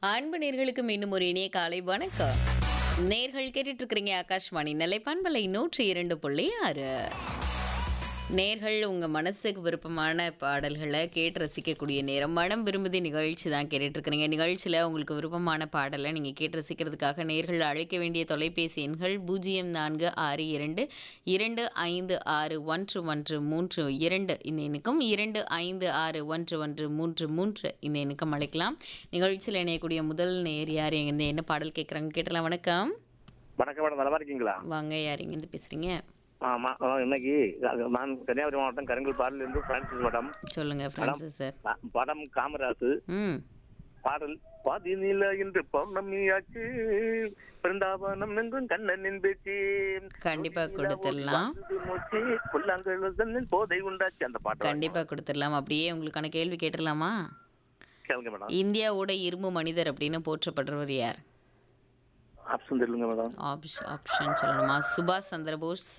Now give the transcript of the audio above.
அன்பு நேர்களுக்கு மீண்டும் ஒரு இனிய காலை வணக்கம் நேர்கள் கேட்டுட்டு இருக்கிறீங்க ஆகாஷ்வாணி நிலை பண்பலை நூற்றி இரண்டு புள்ளி ஆறு நேர்கள் உங்கள் மனசுக்கு விருப்பமான பாடல்களை கேட்டு ரசிக்கக்கூடிய நேரம் மனம் விரும்புதி நிகழ்ச்சி தான் கேட்டுட்டு இருக்கிறீங்க நிகழ்ச்சியில் உங்களுக்கு விருப்பமான பாடலை நீங்கள் கேட்டு ரசிக்கிறதுக்காக நேர்கள் அழைக்க வேண்டிய தொலைபேசி எண்கள் பூஜ்ஜியம் நான்கு ஆறு இரண்டு இரண்டு ஐந்து ஆறு ஒன்று ஒன்று மூன்று இரண்டு இந்த எண்ணுக்கும் இரண்டு ஐந்து ஆறு ஒன்று ஒன்று மூன்று மூன்று இந்த எண்ணுக்கும் அழைக்கலாம் நிகழ்ச்சியில் இணையக்கூடிய முதல் நேர் யார் எங்கேருந்து என்ன பாடல் கேட்குறாங்க கேட்டலாம் வணக்கம் வணக்கம் மேடம் நல்லா இருக்கீங்களா வாங்க யார் எங்கேருந்து பேசுகிறீங்க ஆமா ஆ, இன்னைக்கு அது நான் கன்னியாகுமரி மாவட்டம் கருங்கல்பாடில இருந்து பிரான்சிஸ் மேடம் சொல்லுங்கள் ஃப்ரான்சிஸ் சார் ப- படம் காமராசு ம் பாடல் பாதிநில இன்று பௌர்ணமியாச்சு பிருந்தாவனம் எங்கும் கண்ணனின் பேச்சு கண்டிப்பா கொடுத்துடலாம் மூச்சு புல்லாங்குழல் போதை உண்டாச்சு அந்த பாட்டு கண்டிப்பா கொடுத்துடலாம் அப்படியே உங்களுக்கான கேள்வி கேட்டுடலாமா கேளுங்க மேடம் இந்தியாவோட இரும்பு மனிதர் அப்படின்னு போற்றப்படுறவர் யார் ஆப்ஷன் சொல்லுங்க மேடம் ஆப்ஷன் ஆப்ஷன் சொல்லணுமா சுபாஷ் சந்திரபோஸ்